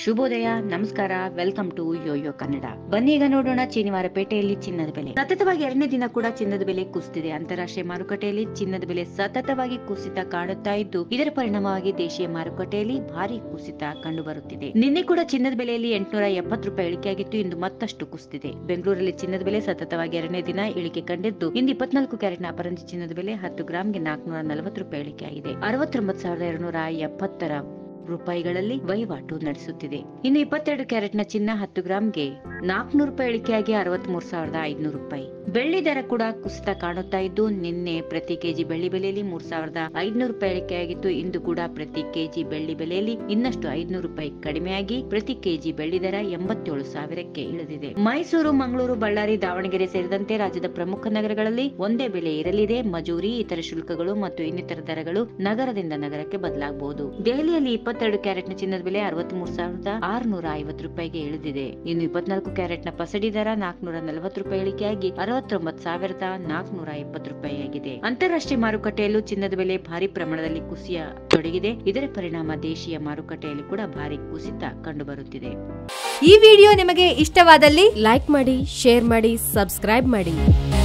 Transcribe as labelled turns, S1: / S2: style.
S1: ಶುಭೋದಯ ನಮಸ್ಕಾರ welcome to Yoyo Kannada ಬನ್ನಿ ಈಗ ನೋಡೋಣ ಶನಿವಾರ ಪೇಟೆಯಲ್ಲಿ ಚಿನ್ನದ ಬೆಲೆ ಸತತವಾಗಿ ಎರಡನೇ ದಿನ ಕೂಡ ಚಿನ್ನದ ಬೆಲೆ ಕುಸಿದಿದೆ ಅಂತಾರಾಷ್ಟ್ರೀಯ ಮಾರುಕಟ್ಟೆಯಲ್ಲಿ ಚಿನ್ನದ ಬೆಲೆ ಸತತವಾಗಿ ಕುಸಿತ ಕಾಣುತ್ತಾ ಇದ್ದು ಇದರ ಪರಿಣಾಮವಾಗಿ ದೇಶೀಯ ಮಾರುಕಟ್ಟೆಯಲ್ಲಿ ಭಾರಿ ಕುಸಿತ ಕಂಡು ಬರುತ್ತಿದೆ ನಿನ್ನೆ ಕೂಡ ಚಿನ್ನದ ಬೆಲೆಯಲ್ಲಿ ಎಂಟುನೂರ ಎಪ್ಪತ್ತು ರೂಪಾಯಿ ಇಳಿಕೆಯಾಗಿತ್ತು ಇಂದು ಮತ್ತಷ್ಟು ಕುಸಿದಿದೆ ಬೆಂಗಳೂರಲ್ಲಿ ಚಿನ್ನದ ಬೆಲೆ ಸತತವಾಗಿ ಎರಡನೇ ದಿನ ಇಳಿಕೆ ಕಂಡಿದ್ದು ಇಂದು ಇಪ್ಪತ್ನಾಲ್ಕು ಕ್ಯಾರೆಟ್ನ ಅಪರಂಜಿ ಚಿನ್ನದ ಬೆಲೆ ಹತ್ತು ಗ್ರಾಂಗೆ ನಾಲ್ಕುನೂರ ನಲವತ್ತು ರೂಪಾಯಿ ಇಳಿಕೆಯಾಗಿದೆ ಅರವತ್ತೊಂಬತ್ತು ಸಾವಿರದ ಎರಡುನೂರ ಎಪ್ಪತ್ತರ ರೂಪಾಯಿಗಳಲ್ಲಿ ವಹಿವಾಟು ನಡೆಸುತ್ತಿದೆ ಇನ್ನು ಇಪ್ಪತ್ತೆರಡು ಕ್ಯಾರೆಟ್ನ ಚಿನ್ನ ಹತ್ತು ಗ್ರಾಂಗೆ ನಾಲ್ಕುನೂರು ರೂಪಾಯಿ ಇಳಿಕೆಯಾಗಿ ಅರವತ್ಮೂರು ಸಾವಿರದ ಐದುನೂರು ರೂಪಾಯಿ ಬೆಳ್ಳಿ ದರ ಕೂಡ ಕುಸಿತ ಕಾಣುತ್ತಾ ಇದ್ದು ನಿನ್ನೆ ಪ್ರತಿ ಕೆಜಿ ಬೆಳ್ಳಿ ಬೆಲೆಯಲ್ಲಿ ಮೂರ್ ಸಾವಿರದ ಐದುನೂರು ರೂಪಾಯಿ ಇಳಿಕೆಯಾಗಿತ್ತು ಇಂದು ಕೂಡ ಪ್ರತಿ ಕೆಜಿ ಬೆಳ್ಳಿ ಬೆಲೆಯಲ್ಲಿ ಇನ್ನಷ್ಟು ಐದುನೂರು ರೂಪಾಯಿ ಕಡಿಮೆಯಾಗಿ ಪ್ರತಿ ಕೆಜಿ ಬೆಳ್ಳಿ ದರ ಎಂಬತ್ತೇಳು ಸಾವಿರಕ್ಕೆ ಇಳಿದಿದೆ ಮೈಸೂರು ಮಂಗಳೂರು ಬಳ್ಳಾರಿ ದಾವಣಗೆರೆ ಸೇರಿದಂತೆ ರಾಜ್ಯದ ಪ್ರಮುಖ ನಗರಗಳಲ್ಲಿ ಒಂದೇ ಬೆಲೆ ಇರಲಿದೆ ಮಜೂರಿ ಇತರ ಶುಲ್ಕಗಳು ಮತ್ತು ಇನ್ನಿತರ ದರಗಳು ನಗರದಿಂದ ನಗರಕ್ಕೆ ಬದಲಾಗಬಹುದು ದೆಹಲಿಯಲ್ಲಿ ಇಪ್ಪತ್ತೆರಡು ಕ್ಯಾರೆಟ್ನ ಚಿನ್ನದ ಬೆಲೆ ಅರವತ್ಮೂರು ಸಾವಿರದ ಆರುನೂರ ಐವತ್ತು ರೂಪಾಯಿಗೆ ಇಳಿದಿದೆ ಇನ್ನು ಇಪ್ಪತ್ನಾಲ್ಕು ಕ್ಯಾರೆಟ್ನ ಪಸಡಿ ದರ ನಾಲ್ಕುನೂರ ನಲವತ್ತು ರೂಪಾಯಿ ಇಳಿಕೆಯಾಗಿ ಅರವತ್ತೊಂಬತ್ತು ಸಾವಿರದ ನಾಲ್ಕುನೂರ ಇಪ್ಪತ್ತು ರೂಪಾಯಿಯಾಗಿದೆ ಅಂತಾರಾಷ್ಟ್ರೀಯ ಮಾರುಕಟ್ಟೆಯಲ್ಲೂ ಚಿನ್ನದ ಬೆಲೆ ಭಾರಿ ಪ್ರಮಾಣದಲ್ಲಿ ಕುಸಿಯ ತೊಡಗಿದೆ ಇದರ ಪರಿಣಾಮ ದೇಶೀಯ ಮಾರುಕಟ್ಟೆಯಲ್ಲಿ ಕೂಡ ಭಾರಿ ಕುಸಿತ ಕಂಡುಬರುತ್ತಿದೆ
S2: ಈ ವಿಡಿಯೋ ನಿಮಗೆ ಇಷ್ಟವಾದಲ್ಲಿ ಲೈಕ್ ಮಾಡಿ ಶೇರ್ ಮಾಡಿ ಸಬ್ಸ್ಕ್ರೈಬ್ ಮಾಡಿ